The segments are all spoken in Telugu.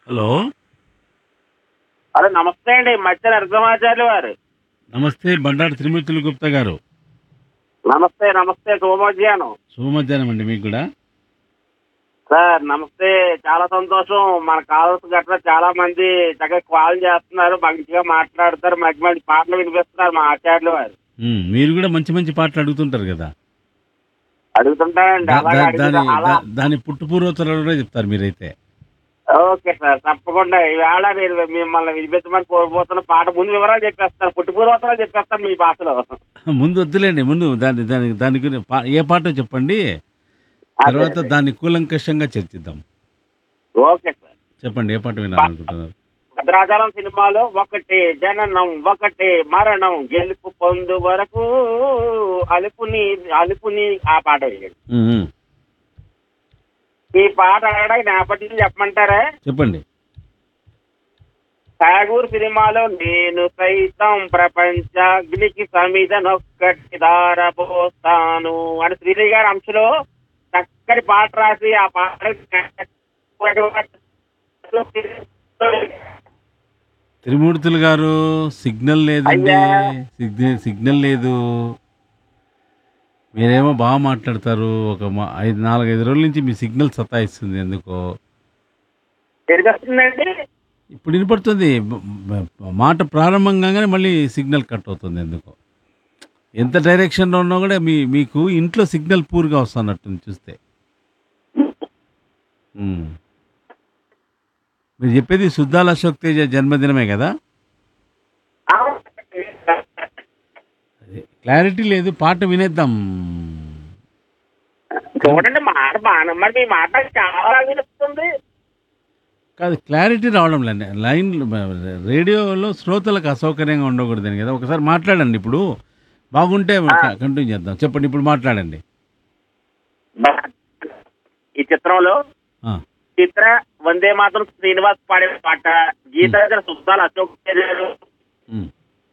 హలో హలో నమస్తే అండి మధ్య నరసింహాచార్యులు వారు నమస్తే బండారు త్రిమూర్తులు గుప్తా గారు నమస్తే నమస్తే శుభమధ్యాహ్నం శుభమధ్యాహ్నం అండి మీకు కూడా సార్ నమస్తే చాలా సంతోషం మన కాల్స్ గట్రా చాలా మంది చక్కగా కాల్ చేస్తున్నారు మంచిగా మాట్లాడతారు మంచి మంచి పాటలు వినిపిస్తున్నారు మా ఆచార్యులు వారు ఉమ్, మీరు కూడా మంచి మంచి పాటలు అడుగుతుంటారు కదా అడుగుతుంటానండి దా- అలాగే దా- అడుగుతా దాని అలా దా- దాని పుట్టు పూర్వోత్తరాలు కూడా చెప్తారు మీరైతే ఓకే సార్ తప్పకుండా ఈవేళ నేను మిమ్మల్ని వినిపించమని కోల్పోతున్న పాట ముందు వివరాలు చెప్పేస్తాను పుట్టుపూర్వతలు చెప్పేస్తాను మీ భాషలో ముందు వద్దులేండి ముందు దాని దాని దాని గురించి పా- ఏ పాట చెప్పండి తర్వాత దాన్ని కూలంకషంగా చర్చిద్దాం ఓకే సార్ చెప్పండి ఏ పాట వినాలనుకుంటున్నారు భద్రాచలం సినిమాలో ఒకటి జననం ఒకటి మరణం గెలుపు పొందు వరకు అలుపుని అలుపుని ఆ పాట వేయండి ఉమ్, ఉమ్. ఈ పాట అడగడానికి నేపథ్యం చెప్పమంటారా చెప్పండి ఠాగూర్ సినిమాలో నేను సైతం ప్రపంచాగ్నికి సమిధనొక్కటి దారపోస్తాను అని శ్రీదేవి గారి అంశలో చక్కటి పాట రాసి ఆ పాట త్రిమూర్తులు గారు సిగ్నల్ లేదండి అయ్యా. సిగ్నల్ సిగ్నల్ లేదు మీరేమో బాగా మాట్లాడతారు ఒక మా- ఐదు నాలుగు ఐదు రోజుల నుంచి మీ సిగ్నల్ సతాయిస్తుంది ఎందుకో తిరిగొస్తుందండి ఇప్పుడు వినపడుతుంది బ- బ- మాట ప్రారంభంగానే మళ్ళీ సిగ్నల్ కట్ అవుతుంది ఎందుకో ఎంత డైరెక్షన్లో ఉన్నా కూడా మీ మీకు ఇంట్లో సిగ్నల్ పూర్గా వస్తున్నట్టుంది చూస్తే ఉమ్. మీరు చెప్పేది సుద్దాల అశోక్ తేజ జన్మదినమే కదా అదే. క్లారిటీ లేదు పాట వినేద్దాం చూడండి మాట బాగా మరి మీ మాట చాలా వినిపిస్తుంది కాదు క్లారిటీ రావడం లేదు లైన్ రేడియోలో శ్రోతలకు అసౌకర్యంగా ఉండకూడదని కదా ఒకసారి మాట్లాడండి ఇప్పుడు బాగుంటే కంటిన్యూ చేద్దాం చెప్పండి ఇప్పుడు మాట్లాడండి ఈ చిత్రంలో ఆ, చిత్ర వందే మాత్రం శ్రీనివాస్ పాడే పాట గీత దగ్గర సుద్దాల అశోక్ తేజ గారు ఉమ్,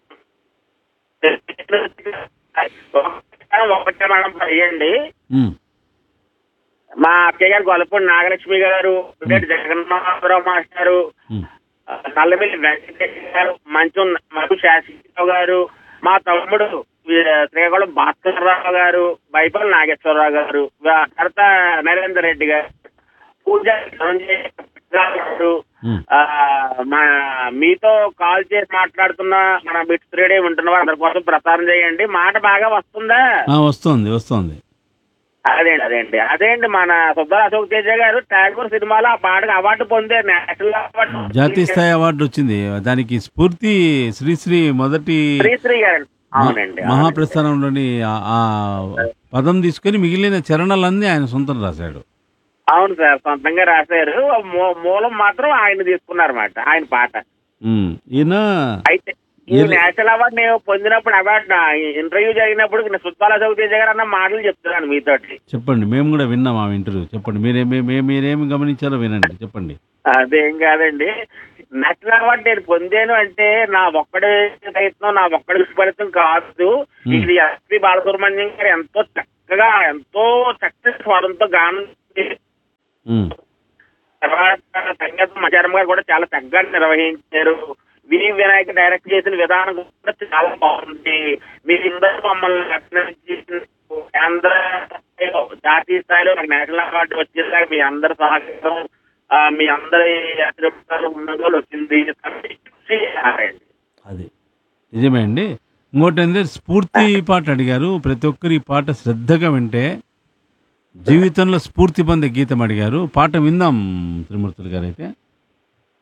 ఒకటే మేడం వేయండి ఉమ్, మా అక్కయ్య గారు గొల్లపూడి నాగలక్ష్మి గారు రెడ్డి జగన్మోహనరావు మాస్టారు ఉమ్, నల్లమిల్లి వెంకటేష్ గారు మంచం మధు శాశ్వతరావు గారు మా తమ్ముడు వీ- శ్రీకాకుళం భాస్కర్ రావు గారు బైపల్ నాగేశ్వరరావు గారు వా- తర్వాత నరేందర్ రెడ్డి గారు పూజ ధనంజయ గారు ఉమ్. ఆ, మా మీతో కాల్ చేసి మాట్లాడుతున్న మన బిట్స్ త్రీడే ఉంటున్న అందరి కోసం ప్రసారం చేయండి మాట బాగా వస్తుందా ఆ, వస్తోంది వస్తోంది అదేండి అదేండి అదేంటి మన సుబ్బర అశోక్ తేజ గారు ఠాగూర్ సినిమాలో ఆ పాటకు అవార్డు పొందారు నేషనల్ అవార్డు జాతీయ స్థాయి అవార్డు వచ్చింది దానికి స్ఫూర్తి శ్రీశ్రీ మొదటి శ్రీశ్రీ గారు అవునండి అవునండి. మహాప్రస్థానంలోని ఆ- ఆ పదం తీసుకొని మిగిలిన చరణాలన్నీ ఆయన సొంతం రాశాడు అవును సార్ సొంతంగా రాశారు మూ- మూలం మాత్రం ఆయన తీసుకున్నారన్నమాట ఆయన పాట ఉమ్, ఈయన అయితే ఈ ఈయన- నేషనల్ అవార్డు నేను పొందినప్పుడు అవార్డు నా ఇంటర్వ్యూ జరిగినప్పుడు సుత్పాల అశోక్ తేజ గారు అన్న మాటలు చెప్తున్నాను మీతోటి చెప్పండి మేము కూడా విన్నాం ఆ ఇంటర్వ్యూ చెప్పండి మీరేమి మీ- మీరేమి గమనించారో వినండి చెప్పండి అదేం కాదండి నేషనల్ అవార్డు నేను పొందాను అంటే నా ఒక్కడి ప్రయత్నం నా ఒక్కడి ఫలితం కాదు Hmm. ఇది ఎస్పి బాలసుబ్రహ్మణ్యం గారు ఎంతో చక్కగా ఎంతో చక్కటి స్వరంతో గానం చేసి ఉమ్, తర్వాత సంగీతం మచారం గారు కూడా చాలా చక్కగా నిర్వహించారు వి వినాయక్ డైరెక్ట్ చేసిన విధానం కూడా చాలా బాగుంది మీరు ఇందరూ మమ్మల్ని అభినందించి కేంద్ర స్థాయిలో, జాతీయ స్థాయిలో నాకు నేషనల్ అవార్డు వచ్చేసాక మీ అందరి సహకారం ఆ, మీ అందరి అభిప్రాయాలు ఉన్నదో వచ్చింది చేయాలండి. అది నిజమే అండి ఇంకోటి ఏంటంటే స్ఫూర్తి పాట అడిగారు ప్రతి ఒక్కరు ఈ పాట శ్రద్ధగా వింటే జీవితంలో స్ఫూర్తి పొందే గీతం అడిగారు పాట విందాం త్రిమూర్తులు గారు అయితే